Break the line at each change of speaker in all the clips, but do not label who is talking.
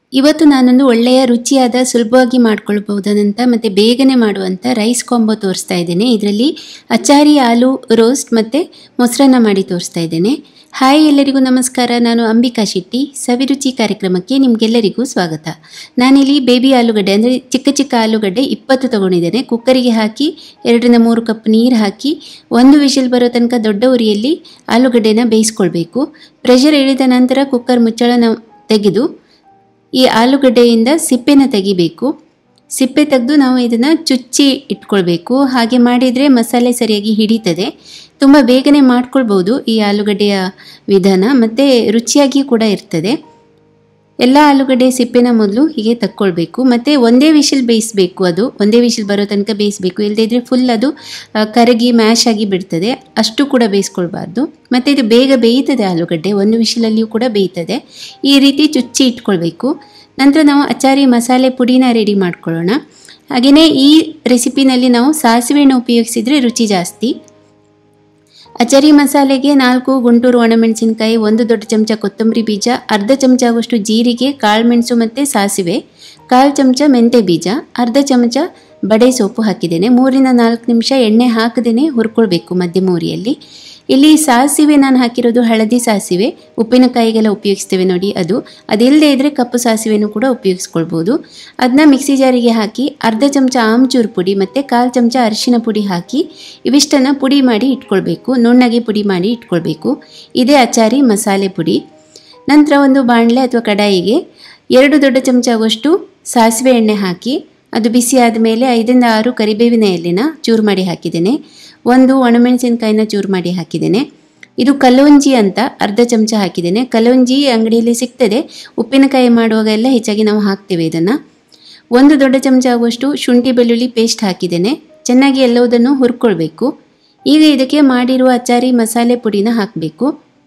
ಇವತ್ತು ನಾನೊಂದು ಒಳ್ಳೆಯ ರುಚಿಯಾದ ಸುಲಭವಾಗಿ ಮಾಡ್ಕೊಳ್ಬಹುದಾದಂಥ ಮತ್ತು ಬೇಗನೆ ಮಾಡುವಂಥ ರೈಸ್ ಕಾಂಬೋ ತೋರಿಸ್ತಾ ಇದ್ದೇನೆ ಇದರಲ್ಲಿ ಅಚಾರಿ ಆಲೂ ರೋಸ್ಟ್ ಮತ್ತು ಮೊಸರನ್ನ ಮಾಡಿ ತೋರಿಸ್ತಾ ಇದ್ದೇನೆ ಹಾಯ್ ಎಲ್ಲರಿಗೂ ನಮಸ್ಕಾರ ನಾನು ಅಂಬಿಕಾ ಶೆಟ್ಟಿ ಸವಿರುಚಿ ಕಾರ್ಯಕ್ರಮಕ್ಕೆ ನಿಮಗೆಲ್ಲರಿಗೂ ಸ್ವಾಗತ ನಾನಿಲ್ಲಿ ಬೇಬಿ ಆಲೂಗಡ್ಡೆ ಅಂದರೆ ಚಿಕ್ಕ ಚಿಕ್ಕ ಆಲೂಗಡ್ಡೆ ಇಪ್ಪತ್ತು ತಗೊಂಡಿದ್ದೇನೆ ಕುಕ್ಕರಿಗೆ ಹಾಕಿ ಎರಡರಿಂದ ಮೂರು ಕಪ್ ನೀರು ಹಾಕಿ ಒಂದು ವಿಷಲ್ ಬರೋ ತನಕ ದೊಡ್ಡ ಉರಿಯಲ್ಲಿ ಆಲೂಗಡ್ಡೆನ ಬೇಯಿಸ್ಕೊಳ್ಬೇಕು ಪ್ರೆಷರ್ ಇಳಿದ ನಂತರ ಕುಕ್ಕರ್ ಮುಚ್ಚಳನ ತೆಗೆದು ಈ ಆಲೂಗಡ್ಡೆಯಿಂದ ಸಿಪ್ಪೆನ ತೆಗಿಬೇಕು ಸಿಪ್ಪೆ ತೆಗೆದು ನಾವು ಇದನ್ನು ಚುಚ್ಚಿ ಇಟ್ಕೊಳ್ಬೇಕು ಹಾಗೆ ಮಾಡಿದರೆ ಮಸಾಲೆ ಸರಿಯಾಗಿ ಹಿಡಿತದೆ ತುಂಬ ಬೇಗನೆ ಮಾಡ್ಕೊಳ್ಬೋದು ಈ ಆಲೂಗಡ್ಡೆಯ ವಿಧಾನ ಮತ್ತು ರುಚಿಯಾಗಿ ಕೂಡ ಇರ್ತದೆ ಎಲ್ಲ ಆಲೂಗಡ್ಡೆ ಸಿಪ್ಪೆನ ಮೊದಲು ಹೀಗೆ ತಕ್ಕೊಳ್ಬೇಕು ಮತ್ತು ಒಂದೇ ವಿಷಲ್ ಬೇಯಿಸಬೇಕು ಅದು ಒಂದೇ ವಿಷಲ್ ಬರೋ ತನಕ ಬೇಯಿಸಬೇಕು ಇಲ್ಲದೇ ಇದ್ದರೆ ಫುಲ್ ಅದು ಆ, ಕರಗಿ ಮ್ಯಾಶ್ ಆಗಿ ಬಿಡ್ತದೆ ಅಷ್ಟು ಕೂಡ ಬೇಯಿಸ್ಕೊಳ್ಬಾರ್ದು ಮತ್ತು ಇದು ಬೇಗ ಬೇಯ್ತದೆ ಆಲೂಗಡ್ಡೆ ಒಂದು ವಿಷಲಲ್ಲಿಯೂ ಕೂಡ ಬೇಯ್ತದೆ ಈ ರೀತಿ ಚುಚ್ಚಿ ಇಟ್ಕೊಳ್ಬೇಕು ನಂತರ ನಾವು ಅಚಾರಿ ಮಸಾಲೆ ಪುಡಿನ ರೆಡಿ ಮಾಡ್ಕೊಳ್ಳೋಣ ಹಾಗೆಯೇ ಈ ರೆಸಿಪಿನಲ್ಲಿ ನಾವು ಸಾಸಿವೆ ಎಣ್ಣೆ ಉಪಯೋಗಿಸಿದರೆ ರುಚಿ ಜಾಸ್ತಿ ಅಚರಿ ಮಸಾಲೆಗೆ ನಾಲ್ಕು ಗುಂಟೂರು ಒಣಮೆಣಸಿನಕಾಯಿ ಒಂದು ದೊಡ್ಡ ಚಮಚ ಕೊತ್ತಂಬರಿ ಬೀಜ ಅರ್ಧ ಚಮಚ ಆಗುವಷ್ಟು ಜೀರಿಗೆ ಕಾಳುಮೆಣಸು ಮತ್ತು ಸಾಸಿವೆ ಕಾಲು ಚಮಚ ಮೆಂತೆ ಬೀಜ ಅರ್ಧ ಚಮಚ ಬಡೆ ಸೊಪ್ಪು ಹಾಕಿದ್ದೇನೆ ಮೂರಿಂದ ನಾಲ್ಕು ನಿಮಿಷ ಎಣ್ಣೆ ಹಾಕದೇನೆ ಹುರ್ಕೊಳ್ಬೇಕು ಮಧ್ಯಮ ಉರಿಯಲ್ಲಿ ಇಲ್ಲಿ ಸಾಸಿವೆ ನಾನು ಹಾಕಿರೋದು ಹಳದಿ ಸಾಸಿವೆ ಉಪ್ಪಿನಕಾಯಿಗೆಲ್ಲ ಉಪಯೋಗಿಸ್ತೇವೆ ನೋಡಿ ಅದು ಅದಿಲ್ಲದೆ ಇದ್ದರೆ ಕಪ್ಪು ಸಾಸಿವೆನೂ ಕೂಡ ಉಪಯೋಗಿಸ್ಕೊಳ್ಬೋದು ಅದನ್ನ ಮಿಕ್ಸಿ ಜಾರಿಗೆ ಹಾಕಿ ಅರ್ಧ ಚಮಚ ಆಮ್ಚೂರು ಪುಡಿ ಮತ್ತು ಕಾಲು ಚಮಚ ಅರಿಶಿನ ಪುಡಿ ಹಾಕಿ ಇವಿಷ್ಟನ್ನು ಪುಡಿ ಮಾಡಿ ಇಟ್ಕೊಳ್ಬೇಕು ನುಣ್ಣಗೆ ಪುಡಿ ಮಾಡಿ ಇಟ್ಕೊಳ್ಬೇಕು ಇದೇ ಅಚಾರಿ ಮಸಾಲೆ ಪುಡಿ ನಂತರ ಒಂದು ಬಾಣಲೆ ಅಥವಾ ಕಡಾಯಿಗೆ ಎರಡು ದೊಡ್ಡ ಚಮಚ ಆಗುವಷ್ಟು ಸಾಸಿವೆ ಎಣ್ಣೆ ಹಾಕಿ ಅದು ಬಿಸಿ ಆದಮೇಲೆ ಐದರಿಂದ ಆರು ಕರಿಬೇವಿನ ಎಲೆನ ಚೂರು ಮಾಡಿ ಹಾಕಿದ್ದೇನೆ ಒಂದು ಒಣಮೆಣಸಿನಕಾಯಿನ ಚೂರು ಮಾಡಿ ಹಾಕಿದ್ದೇನೆ ಇದು ಕಲೋಂಜಿ ಅಂತ ಅರ್ಧ ಚಮಚ ಹಾಕಿದ್ದೇನೆ ಕಲೋಂಜಿ ಅಂಗಡಿಯಲ್ಲಿ ಸಿಗ್ತದೆ ಉಪ್ಪಿನಕಾಯಿ ಮಾಡುವಾಗ ಎಲ್ಲ ಹೆಚ್ಚಾಗಿ ನಾವು ಹಾಕ್ತೇವೆ ಇದನ್ನು ಒಂದು ದೊಡ್ಡ ಚಮಚ ಆಗುವಷ್ಟು ಶುಂಠಿ ಬೆಳ್ಳುಳ್ಳಿ ಪೇಸ್ಟ್ ಹಾಕಿದ್ದೇನೆ ಚೆನ್ನಾಗಿ ಎಲ್ಲವುದನ್ನು ಹುರ್ಕೊಳ್ಬೇಕು ಈಗ ಇದಕ್ಕೆ ಮಾಡಿರುವ ಅಚಾರಿ ಮಸಾಲೆ ಪುಡಿನ ಹಾಕಬೇಕು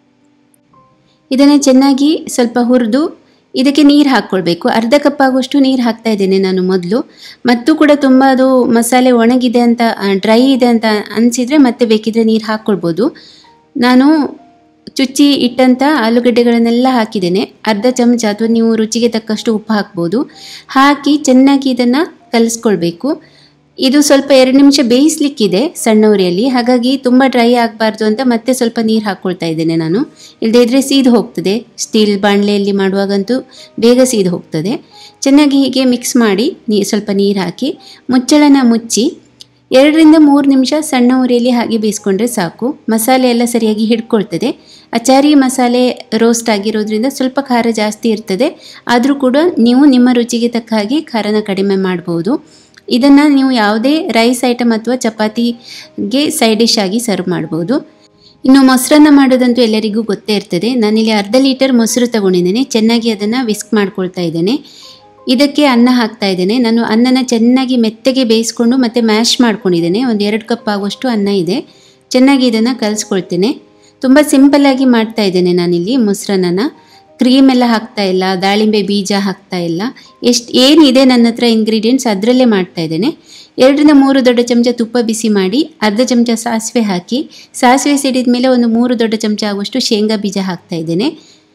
ಇದನ್ನು ಚೆನ್ನಾಗಿ ಸ್ವಲ್ಪ ಹುರಿದು ಇದಕ್ಕೆ ನೀರು ಹಾಕ್ಕೊಳ್ಬೇಕು ಅರ್ಧ ಕಪ್ ಆಗುವಷ್ಟು ನೀರು ಹಾಕ್ತಾ ಇದ್ದೇನೆ ನಾನು ಮೊದಲು ಮತ್ತು ಕೂಡ ತುಂಬ ಅದು ಮಸಾಲೆ ಒಣಗಿದೆ ಅಂತ ಡ್ರೈ ಇದೆ ಅಂತ ಅನಿಸಿದರೆ ಮತ್ತೆ ಬೇಕಿದ್ರೆ ನೀರು ಹಾಕ್ಕೊಳ್ಬೋದು ನಾನು ಚುಚ್ಚಿ ಇಟ್ಟಂಥ ಆಲೂಗಡ್ಡೆಗಳನ್ನೆಲ್ಲ ಹಾಕಿದ್ದೇನೆ ಅರ್ಧ ಚಮಚ ಅಥವಾ ನೀವು ರುಚಿಗೆ ತಕ್ಕಷ್ಟು ಉಪ್ಪು ಹಾಕ್ಬೋದು ಹಾಕಿ ಚೆನ್ನಾಗಿ ಇದನ್ನು ಕಲಿಸ್ಕೊಳ್ಬೇಕು ಇದು ಸ್ವಲ್ಪ ಎರಡು ನಿಮಿಷ ಬೇಯಿಸ್ಲಿಕ್ಕಿದೆ ಸಣ್ಣ ಉರಿಯಲ್ಲಿ ಹಾಗಾಗಿ ತುಂಬ ಡ್ರೈ ಆಗಬಾರ್ದು ಅಂತ ಮತ್ತೆ ಸ್ವಲ್ಪ ನೀರು ಹಾಕ್ಕೊಳ್ತಾ ಇದ್ದೇನೆ ನಾನು ಇಲ್ಲದೇ ಇದ್ದರೆ ಸೀದು ಹೋಗ್ತದೆ ಸ್ಟೀಲ್ ಬಾಣಲೆಯಲ್ಲಿ ಮಾಡುವಾಗಂತೂ ಬೇಗ ಸೀದು ಹೋಗ್ತದೆ ಚೆನ್ನಾಗಿ ಹೀಗೆ ಮಿಕ್ಸ್ ಮಾಡಿ ನೀ ಸ್ವಲ್ಪ ನೀರು ಹಾಕಿ ಮುಚ್ಚಳನ ಮುಚ್ಚಿ ಎರಡರಿಂದ ಮೂರು ನಿಮಿಷ ಸಣ್ಣ ಉರಿಯಲ್ಲಿ ಹಾಗೆ ಬೇಯಿಸ್ಕೊಂಡ್ರೆ ಸಾಕು ಮಸಾಲೆ ಎಲ್ಲ ಸರಿಯಾಗಿ ಹಿಡ್ಕೊಳ್ತದೆ ಅಚಾರಿ ಮಸಾಲೆ ರೋಸ್ಟ್ ಆಗಿರೋದ್ರಿಂದ ಸ್ವಲ್ಪ ಖಾರ ಜಾಸ್ತಿ ಇರ್ತದೆ ಆದರೂ ಕೂಡ ನೀವು ನಿಮ್ಮ ರುಚಿಗೆ ತಕ್ಕ ಹಾಗೆ ಖಾರನ ಕಡಿಮೆ ಮಾಡ್ಬೋದು ಇದನ್ನು ನೀವು ಯಾವುದೇ ರೈಸ್ ಐಟಮ್ ಅಥವಾ ಚಪಾತಿಗೆ ಸೈಡ್ ಡಿಶ್ ಆಗಿ ಸರ್ವ್ ಮಾಡ್ಬೋದು ಇನ್ನು ಮೊಸರನ್ನ ಮಾಡೋದಂತೂ ಎಲ್ಲರಿಗೂ ಗೊತ್ತೇ ಇರ್ತದೆ ನಾನಿಲ್ಲಿ ಅರ್ಧ ಲೀಟರ್ ಮೊಸರು ತಗೊಂಡಿದ್ದೇನೆ ಚೆನ್ನಾಗಿ ಅದನ್ನು ವಿಸ್ಕ್ ಮಾಡ್ಕೊಳ್ತಾ ಇದ್ದೇನೆ ಇದಕ್ಕೆ ಅನ್ನ ಹಾಕ್ತಾ ಇದ್ದೇನೆ ನಾನು ಅನ್ನನ ಚೆನ್ನಾಗಿ ಮೆತ್ತಗೆ ಬೇಯಿಸ್ಕೊಂಡು ಮತ್ತು ಮ್ಯಾಶ್ ಮಾಡ್ಕೊಂಡಿದ್ದೇನೆ ಒಂದು ಎರಡು ಕಪ್ ಆಗುವಷ್ಟು ಅನ್ನ ಇದೆ ಚೆನ್ನಾಗಿ ಇದನ್ನು ಕಲಿಸ್ಕೊಳ್ತೇನೆ ತುಂಬ ಸಿಂಪಲ್ಲಾಗಿ ಮಾಡ್ತಾ ಇದ್ದೇನೆ ನಾನಿಲ್ಲಿ ಮೊಸರನ್ನ ಕ್ರೀಮ್ ಎಲ್ಲ ಹಾಕ್ತಾ ಇಲ್ಲ ದಾಳಿಂಬೆ ಬೀಜ ಹಾಕ್ತಾ ಇಲ್ಲ ಎಷ್ಟು ಏನಿದೆ ನನ್ನ ಹತ್ರ ಇಂಗ್ರೀಡಿಯೆಂಟ್ಸ್ ಅದರಲ್ಲೇ ಮಾಡ್ತಾ ಇದ್ದೇನೆ ಎರಡರಿಂದ ಮೂರು ದೊಡ್ಡ ಚಮಚ ತುಪ್ಪ ಬಿಸಿ ಮಾಡಿ ಅರ್ಧ ಚಮಚ ಸಾಸಿವೆ ಹಾಕಿ ಸಾಸಿವೆ ಸಿಡಿದ ಮೇಲೆ ಒಂದು ಮೂರು ದೊಡ್ಡ ಚಮಚ ಆಗುವಷ್ಟು ಶೇಂಗಾ ಬೀಜ ಹಾಕ್ತಾ ಇದ್ದೇನೆ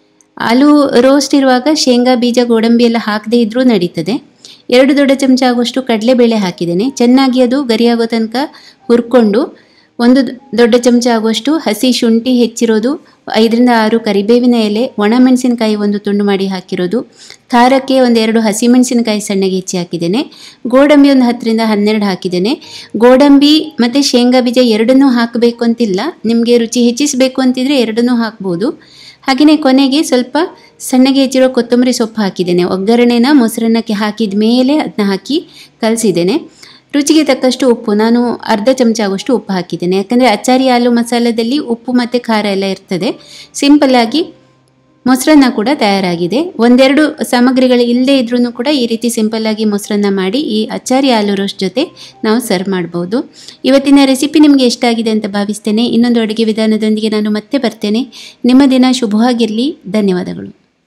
ಆಲೂ ರೋಸ್ಟ್ ಇರುವಾಗ ಶೇಂಗಾ ಬೀಜ ಗೋಡಂಬಿ ಎಲ್ಲ ಹಾಕದೇ ಇದ್ರೂ ನಡೀತದೆ ಎರಡು ದೊಡ್ಡ ಚಮಚ ಆಗುವಷ್ಟು ಕಡಲೆಬೇಳೆ ಹಾಕಿದ್ದೇನೆ ಚೆನ್ನಾಗಿ ಅದು ಗರಿಯಾಗೋ ತನಕ ಹುರ್ಕೊಂಡು ಒಂದು ದೊಡ್ಡ ಚಮಚ ಆಗುವಷ್ಟು ಹಸಿ ಶುಂಠಿ ಹೆಚ್ಚಿರೋದು ಐದರಿಂದ ಆರು ಕರಿಬೇವಿನ ಎಲೆ ಒಣಮೆಣಸಿನಕಾಯಿ ಒಂದು ತುಂಡು ಮಾಡಿ ಹಾಕಿರೋದು ಖಾರಕ್ಕೆ ಒಂದು ಎರಡು ಹಸಿಮೆಣಸಿನಕಾಯಿ ಸಣ್ಣಗೆ ಹೆಚ್ಚಿ ಹಾಕಿದ್ದೇನೆ ಗೋಡಂಬಿ ಒಂದು ಹತ್ತರಿಂದ ಹನ್ನೆರಡು ಹಾಕಿದ್ದೇನೆ ಗೋಡಂಬಿ ಮತ್ತು ಶೇಂಗಾ ಬೀಜ ಎರಡನ್ನೂ ಹಾಕಬೇಕು ಅಂತಿಲ್ಲ ನಿಮಗೆ ರುಚಿ ಹೆಚ್ಚಿಸಬೇಕು ಅಂತಿದ್ರೆ ಎರಡನ್ನೂ ಹಾಕ್ಬೋದು ಹಾಗೆಯೇ ಕೊನೆಗೆ ಸ್ವಲ್ಪ ಸಣ್ಣಗೆ ಹೆಚ್ಚಿರೋ ಕೊತ್ತಂಬರಿ ಸೊಪ್ಪು ಹಾಕಿದ್ದೇನೆ ಒಗ್ಗರಣೆನ ಮೊಸರನ್ನಕ್ಕೆ ಹಾಕಿದ ಮೇಲೆ ಅದನ್ನ ಹಾಕಿ ಕಲಸಿದ್ದೇನೆ ರುಚಿಗೆ ತಕ್ಕಷ್ಟು ಉಪ್ಪು ನಾನು ಅರ್ಧ ಚಮಚ ಆಗುವಷ್ಟು ಉಪ್ಪು ಹಾಕಿದ್ದೇನೆ ಯಾಕಂದರೆ ಅಚಾರಿ ಆಲೂ ಮಸಾಲದಲ್ಲಿ ಉಪ್ಪು ಮತ್ತು ಖಾರ ಎಲ್ಲ ಇರ್ತದೆ ಸಿಂಪಲ್ಲಾಗಿ ಮೊಸರನ್ನ ಕೂಡ ತಯಾರಾಗಿದೆ ಒಂದೆರಡು ಸಾಮಗ್ರಿಗಳು ಇಲ್ಲದೇ ಇದ್ರೂ ಕೂಡ ಈ ರೀತಿ ಸಿಂಪಲ್ಲಾಗಿ ಮೊಸರನ್ನ ಮಾಡಿ ಈ ಅಚಾರಿ ಆಲೂ ರೋಸ್ಟ್ ಜೊತೆ ನಾವು ಸರ್ವ್ ಮಾಡ್ಬೋದು ಇವತ್ತಿನ ರೆಸಿಪಿ ನಿಮಗೆ ಇಷ್ಟ ಆಗಿದೆ ಅಂತ ಭಾವಿಸ್ತೇನೆ ಇನ್ನೊಂದು ಅಡುಗೆ ವಿಧಾನದೊಂದಿಗೆ ನಾನು ಮತ್ತೆ ಬರ್ತೇನೆ ನಿಮ್ಮ ದಿನ ಶುಭವಾಗಿರಲಿ ಧನ್ಯವಾದಗಳು